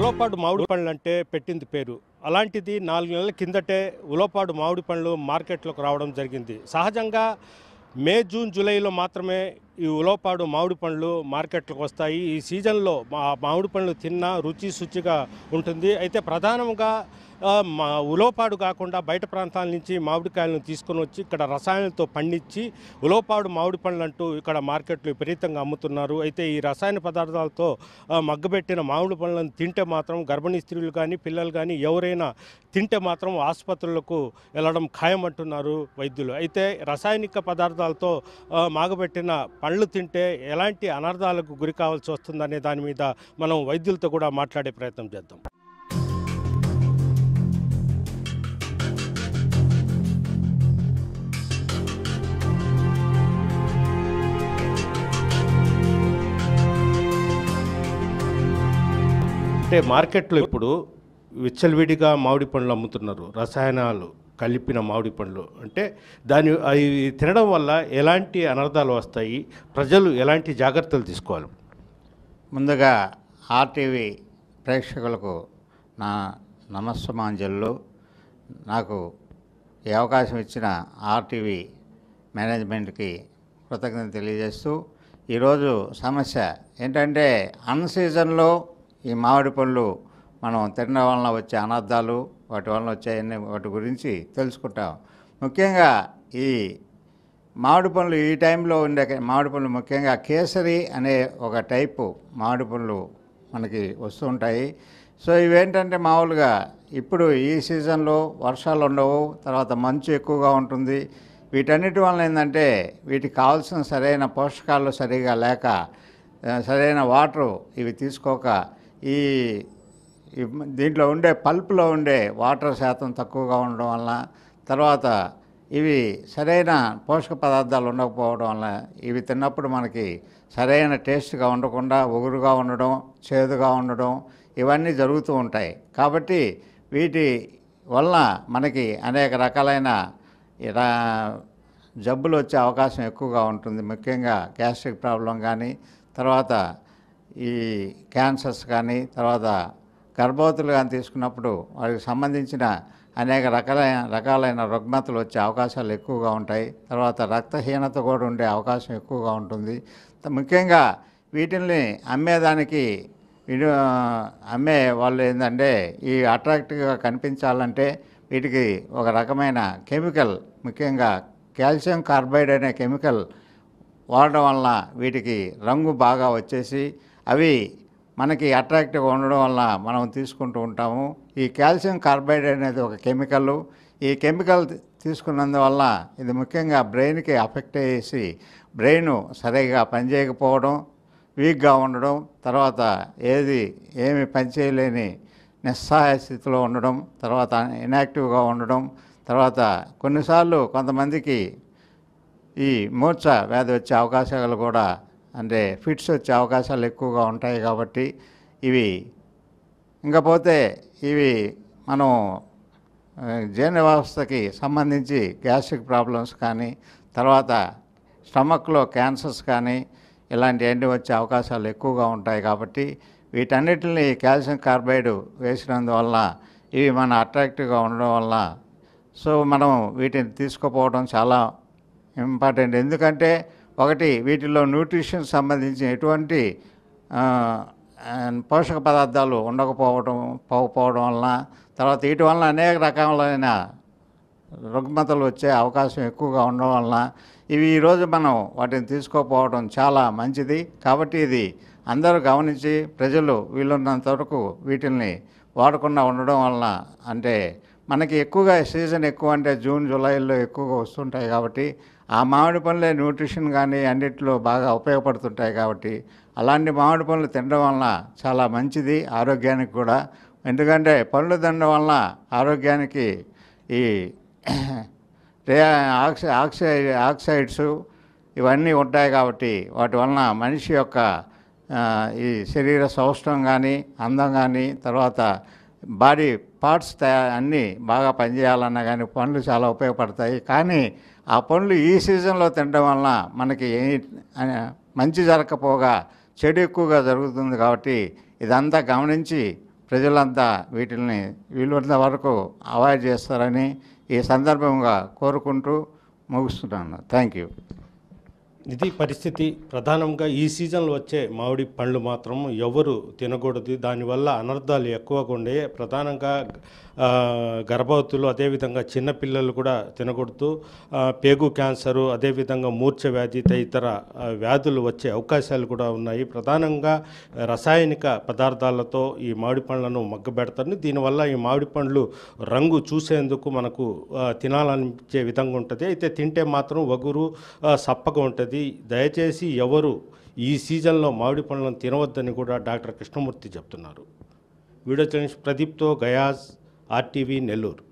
ఉలవపాడు మామిడి పండ్లు అంటే పెట్టింది పేరు అలాంటిది నాలుగు నెలల కిందటే ఉలవపాడు మామిడి పండ్లు మార్కెట్లోకి రావడం జరిగింది సహజంగా మే జూన్ జూలైలో మాత్రమే ఈ ఉలవపాడు మామిడి పండ్లు మార్కెట్లోకి వస్తాయి ఈ సీజన్లో మా మామిడి పండ్లు తిన్నా రుచి శుచిగా ఉంటుంది అయితే ప్రధానంగా ఆ, మా ఉలవపాడు కాకుండా బయట ప్రాంతాల నుంచి మామిడికాయలను తీసుకొని వచ్చి ఇక్కడ రసాయనాలతో పండించి ఉలవపాడు మామిడి పండ్లు అంటూ ఇక్కడ మార్కెట్లో విపరీతంగా అమ్ముతున్నారు అయితే ఈ రసాయన పదార్థాలతో ఆ, మగ్గబెట్టిన మామిడి పండ్లను తింటే మాత్రం గర్భిణీ స్త్రీలు కానీ పిల్లలు కానీ ఎవరైనా తింటే మాత్రం ఆసుపత్రులకు వెళ్ళడం ఖాయమంటున్నారు వైద్యులు అయితే రసాయనిక పదార్థాలతో ఆ, మాగబెట్టిన పండ్లు తింటే ఎలాంటి అనర్థాలకు గురి కావాల్సి వస్తుందనే దాని మీద మనం వైద్యులతో కూడా మాట్లాడే ప్రయత్నం చేద్దాం అంటే మార్కెట్లో ఇప్పుడు విచ్చలవిడిగా మామిడి పండ్లు అమ్ముతున్నారు రసాయనాలు కలిపిన మామిడి పండ్లు అంటే దాని అవి తినడం వల్ల ఎలాంటి అనర్థాలు వస్తాయి ప్రజలు ఎలాంటి జాగ్రత్తలు తీసుకోవాలి ముందుగా ఆర్టీవీ ప్రేక్షకులకు నా నమస్సమాంజలు నాకు ఈ అవకాశం ఇచ్చిన ఆర్టీవీ మేనేజ్మెంట్కి కృతజ్ఞత తెలియజేస్తూ ఈరోజు సమస్య ఏంటంటే అన్ సీజన్లో ఈ మామిడి పళ్ళు మనం తినడం వలన వచ్చే అనర్థాలు వాటి వలన వచ్చే అన్ని వాటి గురించి తెలుసుకుంటాం ముఖ్యంగా ఈ మామిడి పండ్లు ఈ టైంలో ఉండే మామిడి పండ్లు ముఖ్యంగా కేసరి అనే ఒక టైపు మామిడి పండ్లు మనకి వస్తూ ఉంటాయి సో ఇవేంటంటే మామూలుగా ఇప్పుడు ఈ సీజన్లో వర్షాలు ఉండవు తర్వాత మంచు ఎక్కువగా ఉంటుంది వీటన్నిటి వలన ఏంటంటే వీటికి కావాల్సిన సరైన పోషకాలు సరిగా లేక ఆ, సరైన వాటరు ఇవి తీసుకోక ఈ ఈ దీంట్లో ఉండే పల్ప్లో ఉండే వాటర్ శాతం తక్కువగా ఉండడం వలన తర్వాత ఇవి సరైన పోషక పదార్థాలు ఉండకపోవడం వల్ల ఇవి తిన్నప్పుడు మనకి సరైన టేస్ట్గా ఉండకుండా ఒగురుగా ఉండడం చేదుగా ఉండడం ఇవన్నీ జరుగుతూ ఉంటాయి కాబట్టి వీటి వలన మనకి అనేక రకాలైన ఇలా జబ్బులు వచ్చే అవకాశం ఎక్కువగా ఉంటుంది ముఖ్యంగా గ్యాస్ట్రిక్ ప్రాబ్లం కానీ తర్వాత ఈ క్యాన్సర్స్ కానీ తర్వాత గర్భవతులు కానీ తీసుకున్నప్పుడు వారికి సంబంధించిన అనేక రకాలైన రకాలైన రుగ్మతలు వచ్చే అవకాశాలు ఎక్కువగా ఉంటాయి తర్వాత రక్తహీనత కూడా ఉండే అవకాశం ఎక్కువగా ఉంటుంది త- ముఖ్యంగా వీటిల్ని అమ్మేదానికి వీడు అమ్మే వాళ్ళు ఏంటంటే ఈ అట్రాక్టివ్గా కనిపించాలంటే వీటికి ఒక రకమైన కెమికల్ ముఖ్యంగా కాల్షియం కార్బైడ్ అనే కెమికల్ వాడడం వలన వీటికి రంగు బాగా వచ్చేసి అవి మనకి అట్రాక్టివ్గా ఉండడం వలన మనం తీసుకుంటూ ఉంటాము ఈ కాల్షియం కార్బైడ్ అనేది ఒక కెమికల్ ఈ కెమికల్ తీ- తీసుకున్నందువల్ల ఇది ముఖ్యంగా బ్రెయిన్కి అఫెక్ట్ అయ్యేసి బ్రెయిన్ సరిగా పనిచేయకపోవడం వీక్గా ఉండడం తర్వాత ఏది ఏమి పనిచేయలేని నిస్సహాయ స్థితిలో ఉండడం తర్వాత ఇనాక్టివ్గా ఉండడం తర్వాత కొన్నిసార్లు కొంతమందికి ఈ మూర్ఛ వ్యాధి వచ్చే అవకాశాలు కూడా అంటే ఫిట్స్ వచ్చే అవకాశాలు ఎక్కువగా ఉంటాయి కాబట్టి ఇవి ఇంకపోతే ఇవి మనం ఆ, జీర్ణ వ్యవస్థకి సంబంధించి గ్యాస్ట్రిక్ ప్రాబ్లమ్స్ కానీ తర్వాత స్టమక్లో క్యాన్సర్స్ కానీ ఇలాంటివన్నీ వచ్చే అవకాశాలు ఎక్కువగా ఉంటాయి కాబట్టి వీటన్నిటిని కాల్షియం కార్బైడ్ వేసినందువల్ల ఇవి మన అట్రాక్టివ్గా ఉండడం వల్ల సో మనం వీటిని తీసుకుపోవడం చాలా ఇంపార్టెంట్ ఎందుకంటే ఒకటి వీటిలో న్యూట్రిషన్ సంబంధించి ఎటువంటి ఆ, ఆ, పోషక పదార్థాలు ఉండకపోవడం పోకపోవడం వలన తర్వాత వీటి వలన అనేక రకాలైన రుగ్మతలు వచ్చే అవకాశం ఎక్కువగా ఉండడం వలన ఇవి ఈరోజు మనం వాటిని తీసుకోకపోవడం చాలా మంచిది కాబట్టి ఇది అందరూ గమనించి ప్రజలు వీలున్నంత వరకు వీటిని వాడకుండా ఉండడం వలన అంటే మనకి ఎక్కువగా సీజన్ ఎక్కువ అంటే జూన్ జూలైలో ఎక్కువగా వస్తుంటాయి కాబట్టి ఆ మామిడి పండ్లే న్యూట్రిషన్ కానీ అన్నిటిలో బాగా ఉపయోగపడుతుంటాయి కాబట్టి అలాంటి మామిడి పండ్లు తినడం వలన చాలా మంచిది ఆరోగ్యానికి కూడా ఎందుకంటే పండ్లు తినడం వలన ఆరోగ్యానికి ఈ రే ఆక్సై ఆక్సైడ్ ఆక్సైడ్స్ ఇవన్నీ ఉంటాయి కాబట్టి వాటి వలన మనిషి యొక్క ఆ, ఈ శరీర సౌష్ఠవం కానీ అందం కానీ తర్వాత బాడీ పార్ట్స్ తయా అన్నీ బాగా పనిచేయాలన్నా కానీ పండ్లు చాలా ఉపయోగపడతాయి కానీ ఆ పండ్లు ఈ సీజన్లో తినడం వలన మనకి ఏ- ఆ, మంచి జరగకపోగా చెడు ఎక్కువగా జరుగుతుంది కాబట్టి ఇదంతా గమనించి ప్రజలంతా వీటిని వీలున్నంత వరకు అవాయిడ్ చేస్తారని ఈ సందర్భంగా కోరుకుంటూ ముగిస్తున్నాను థ్యాంక్ యూ ఇది పరిస్థితి ప్రధానంగా ఈ సీజన్లో వచ్చే మామిడి పండ్లు మాత్రం ఎవరు తినకూడదు దానివల్ల అనర్థాలు ఎక్కువగా ఉండే ప్రధానంగా ఆ, గర్భవతులు అదేవిధంగా చిన్నపిల్లలు కూడా తినకూడదు ఆ, పేగు క్యాన్సరు అదేవిధంగా మూర్ఛ వ్యాధి తదితర ఆ, వ్యాధులు వచ్చే అవకాశాలు కూడా ఉన్నాయి ప్రధానంగా రసాయనిక పదార్థాలతో ఈ మామిడి పండ్లను మగ్గబెడతారు దీనివల్ల ఈ మామిడి పండ్లు రంగు చూసేందుకు మనకు ఆ, తినాలనిపించే విధంగా ఉంటుంది అయితే తింటే మాత్రం వగురు ఆ, సప్పగా ఉంటుంది దయచేసి ఎవరు ఈ సీజన్లో మామిడి పండ్లను తినవద్దని కూడా డాక్టర్ కృష్ణమూర్తి చెప్తున్నారు వీడియో జర్నలిస్ట్ ప్రదీప్తో గయాజ్ ఆర్టీవీ నెల్లూరు